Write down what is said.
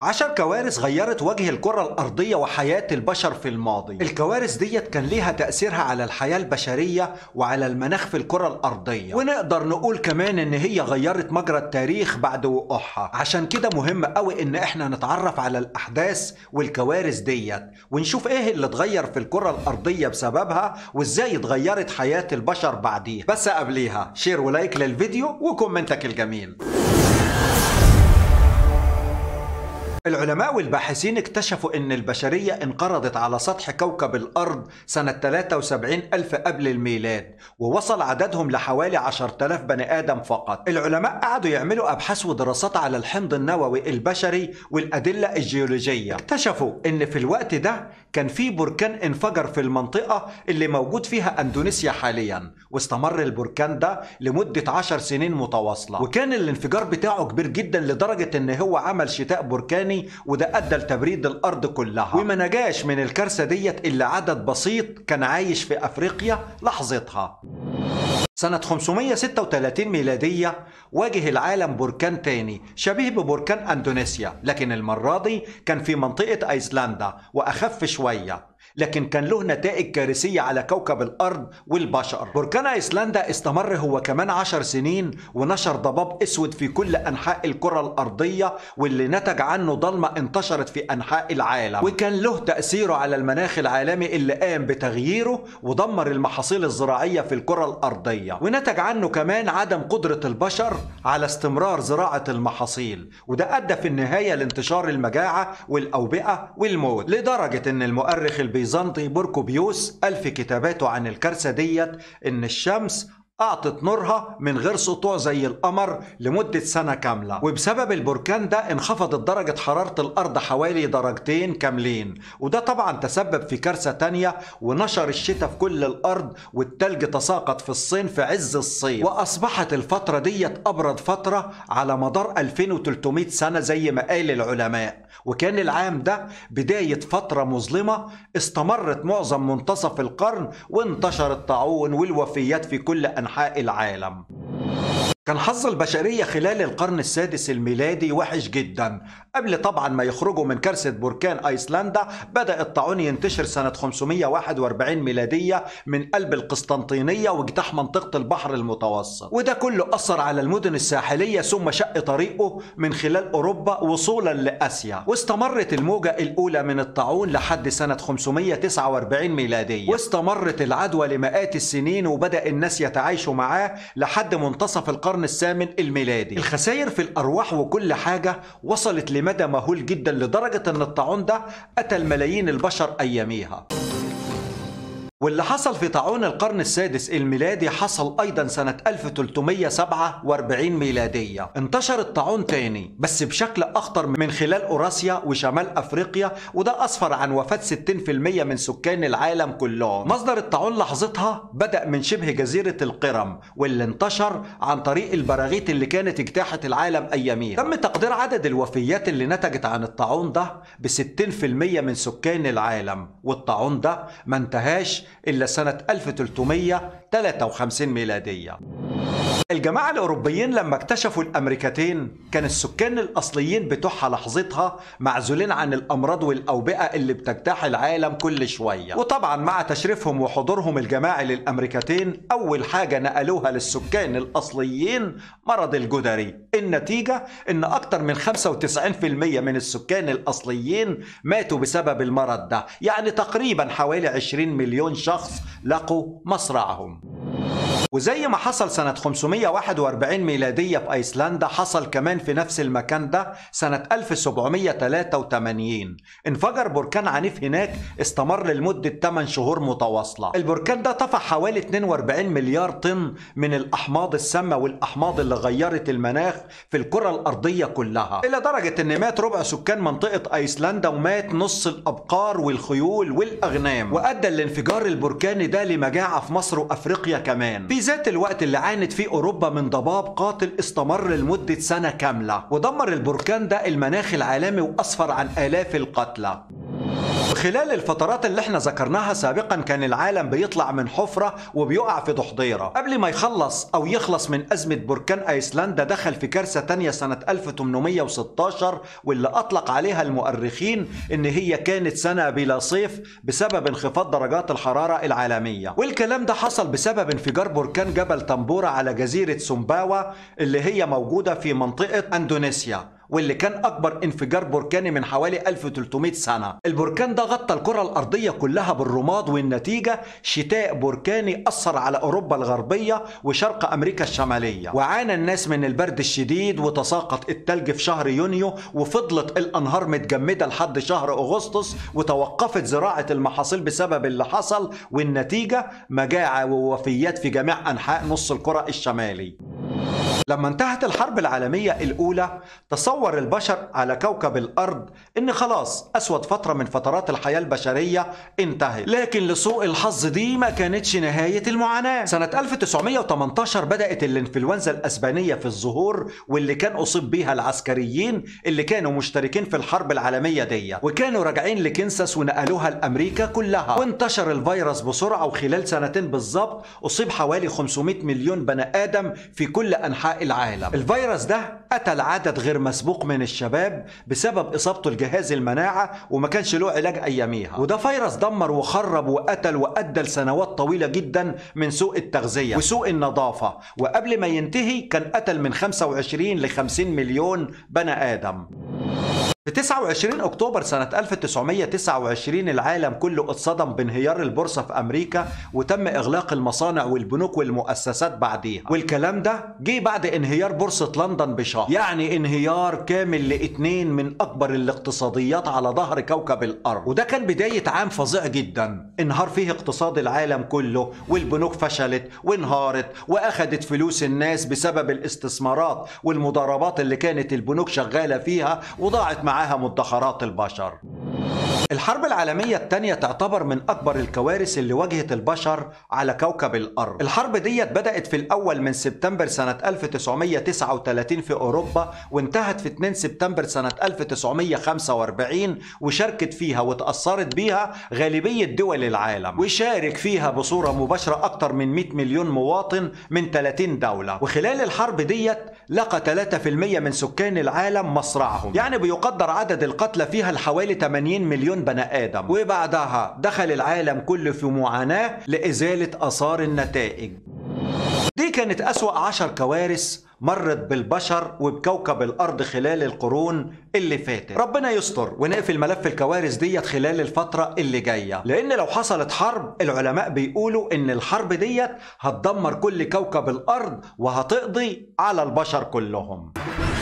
عشر كوارث غيرت وجه الكرة الأرضية وحياة البشر في الماضي الكوارث ديت كان ليها تأثيرها على الحياة البشرية وعلى المناخ في الكرة الأرضية ونقدر نقول كمان إن هي غيرت مجرى التاريخ بعد وقوعها عشان كده مهم قوي إن إحنا نتعرف على الأحداث والكوارث ديت ونشوف إيه اللي اتغير في الكرة الأرضية بسببها وإزاي اتغيرت حياة البشر بعديها بس قبليها شير ولايك للفيديو وكومنتك الجميل العلماء والباحثين اكتشفوا ان البشرية انقرضت على سطح كوكب الارض سنة 73 الف قبل الميلاد ووصل عددهم لحوالي 10000 بني ادم فقط العلماء قعدوا يعملوا ابحاث ودراسات على الحمض النووي البشري والادلة الجيولوجية اكتشفوا ان في الوقت ده كان في بركان انفجر في المنطقة اللي موجود فيها اندونيسيا حاليا واستمر البركان ده لمدة 10 سنين متواصلة وكان الانفجار بتاعه كبير جدا لدرجة ان هو عمل شتاء بركاني وده ادى لتبريد الارض كلها وما نجاش من الكارثه ديت الا عدد بسيط كان عايش في افريقيا لحظتها سنة 536 ميلادية واجه العالم بركان تاني شبيه ببركان أندونيسيا لكن المرة دي كان في منطقة أيسلندا وأخف شوية لكن كان له نتائج كارثية على كوكب الأرض والبشر بركان أيسلندا استمر هو كمان عشر سنين ونشر ضباب أسود في كل أنحاء الكرة الأرضية واللي نتج عنه ضلمة انتشرت في أنحاء العالم وكان له تأثيره على المناخ العالمي اللي قام بتغييره ودمر المحاصيل الزراعية في الكرة الأرضية ونتج عنه كمان عدم قدرة البشر على استمرار زراعة المحاصيل وده أدى في النهاية لانتشار المجاعة والأوبئة والموت لدرجة أن المؤرخ البيزنطي بوركوبيوس قال في كتاباته عن الكارثة ديت إن الشمس أعطت نورها من غير سطوع زي القمر لمدة سنة كاملة وبسبب البركان ده انخفضت درجة حرارة الأرض حوالي درجتين كاملين وده طبعا تسبب في كارثة تانية ونشر الشتاء في كل الأرض والتلج تساقط في الصين في عز الصيف وأصبحت الفترة ديت أبرد فترة على مدار 2300 سنة زي ما قال العلماء وكان العام ده بداية فترة مظلمة استمرت معظم منتصف القرن وانتشر الطاعون والوفيات في كل أنحاء العالم كان حظ البشرية خلال القرن السادس الميلادي وحش جدا قبل طبعا ما يخرجوا من كارثة بركان أيسلندا بدأ الطاعون ينتشر سنة 541 ميلادية من قلب القسطنطينية واجتاح منطقة البحر المتوسط وده كله أثر على المدن الساحلية ثم شق طريقه من خلال أوروبا وصولا لآسيا واستمرت الموجة الأولى من الطاعون لحد سنة 549 ميلادية واستمرت العدوى لمئات السنين وبدأ الناس يتعايشوا معاه لحد منتصف القرن القرن الثامن الميلادي الخسائر في الأرواح وكل حاجة وصلت لمدى مهول جدا لدرجة أن الطاعون ده قتل ملايين البشر أياميها واللي حصل في طاعون القرن السادس الميلادي حصل أيضا سنة 1347 ميلادية انتشر الطاعون تاني بس بشكل أخطر من خلال أوراسيا وشمال أفريقيا وده أسفر عن وفاة 60% من سكان العالم كلهم مصدر الطاعون لحظتها بدأ من شبه جزيرة القرم واللي انتشر عن طريق البراغيث اللي كانت اجتاحت العالم أياميها تم تقدير عدد الوفيات اللي نتجت عن الطاعون ده ب 60% من سكان العالم والطاعون ده ما انتهاش إلا سنة 1353 ميلادية الجماعة الأوروبيين لما اكتشفوا الأمريكتين كان السكان الأصليين بتوعها لحظتها معزولين عن الأمراض والأوبئة اللي بتجتاح العالم كل شوية وطبعا مع تشريفهم وحضورهم الجماعي للأمريكتين أول حاجة نقلوها للسكان الأصليين مرض الجدري النتيجة إن أكتر من 95% من السكان الأصليين ماتوا بسبب المرض ده يعني تقريبا حوالي 20 مليون شخص لقوا مصرعهم وزي ما حصل سنة 541 ميلادية في أيسلندا حصل كمان في نفس المكان ده سنة 1783 انفجر بركان عنيف هناك استمر لمدة 8 شهور متواصلة البركان ده طفح حوالي 42 مليار طن من الأحماض السامة والأحماض اللي غيرت المناخ في الكرة الأرضية كلها إلى درجة أن مات ربع سكان منطقة أيسلندا ومات نص الأبقار والخيول والأغنام وأدى الانفجار البركاني ده لمجاعة في مصر وأفريقيا كمان في ذات الوقت اللي عانت فيه أوروبا من ضباب قاتل استمر لمدة سنة كاملة ودمر البركان ده المناخ العالمي وأسفر عن آلاف القتلى وخلال الفترات اللي احنا ذكرناها سابقا كان العالم بيطلع من حفرة وبيقع في ضحضيرة قبل ما يخلص او يخلص من ازمة بركان ايسلندا دخل في كارثة تانية سنة 1816 واللي اطلق عليها المؤرخين ان هي كانت سنة بلا صيف بسبب انخفاض درجات الحرارة العالمية والكلام ده حصل بسبب انفجار بركان جبل تنبورة على جزيرة سومباوا اللي هي موجودة في منطقة اندونيسيا واللي كان أكبر انفجار بركاني من حوالي 1300 سنة البركان ده غطى الكرة الأرضية كلها بالرماد والنتيجة شتاء بركاني أثر على أوروبا الغربية وشرق أمريكا الشمالية وعانى الناس من البرد الشديد وتساقط التلج في شهر يونيو وفضلت الأنهار متجمدة لحد شهر أغسطس وتوقفت زراعة المحاصيل بسبب اللي حصل والنتيجة مجاعة ووفيات في جميع أنحاء نص الكرة الشمالي لما انتهت الحرب العالمية الأولى تصور البشر على كوكب الأرض إن خلاص أسود فترة من فترات الحياة البشرية انتهت لكن لسوء الحظ دي ما كانتش نهاية المعاناة سنة 1918 بدأت الانفلونزا الأسبانية في الظهور واللي كان أصيب بيها العسكريين اللي كانوا مشتركين في الحرب العالمية دي وكانوا راجعين لكنساس ونقلوها لأمريكا كلها وانتشر الفيروس بسرعة وخلال سنتين بالظبط أصيب حوالي 500 مليون بني آدم في كل أنحاء العالم الفيروس ده قتل عدد غير مسبوق من الشباب بسبب إصابته الجهاز المناعة وما كانش له علاج أياميها وده فيروس دمر وخرب وقتل وأدى لسنوات طويلة جدا من سوء التغذية وسوء النظافة وقبل ما ينتهي كان قتل من 25 ل 50 مليون بني آدم في 29 اكتوبر سنة 1929 العالم كله اتصدم بانهيار البورصة في امريكا وتم اغلاق المصانع والبنوك والمؤسسات بعديها والكلام ده جه بعد انهيار بورصة لندن بشهر يعني انهيار كامل لاثنين من اكبر الاقتصاديات على ظهر كوكب الارض وده كان بداية عام فظيع جدا انهار فيه اقتصاد العالم كله والبنوك فشلت وانهارت واخدت فلوس الناس بسبب الاستثمارات والمضاربات اللي كانت البنوك شغالة فيها وضاعت معاها مدخرات البشر الحرب العالمية الثانية تعتبر من أكبر الكوارث اللي واجهت البشر على كوكب الأرض الحرب ديت بدأت في الأول من سبتمبر سنة 1939 في أوروبا وانتهت في 2 سبتمبر سنة 1945 وشاركت فيها وتأثرت بيها غالبية دول العالم وشارك فيها بصورة مباشرة أكثر من 100 مليون مواطن من 30 دولة وخلال الحرب ديت لقى 3% من سكان العالم مصرعهم يعني بيقدر عدد القتلى فيها لحوالي 80 مليون بني آدم وبعدها دخل العالم كله في معاناة لإزالة آثار النتائج دي كانت أسوأ عشر كوارث مرت بالبشر وبكوكب الأرض خلال القرون اللي فاتت ربنا يستر ونقفل ملف الكوارث ديت خلال الفترة اللي جاية لأن لو حصلت حرب العلماء بيقولوا إن الحرب ديت هتدمر كل كوكب الأرض وهتقضي على البشر كلهم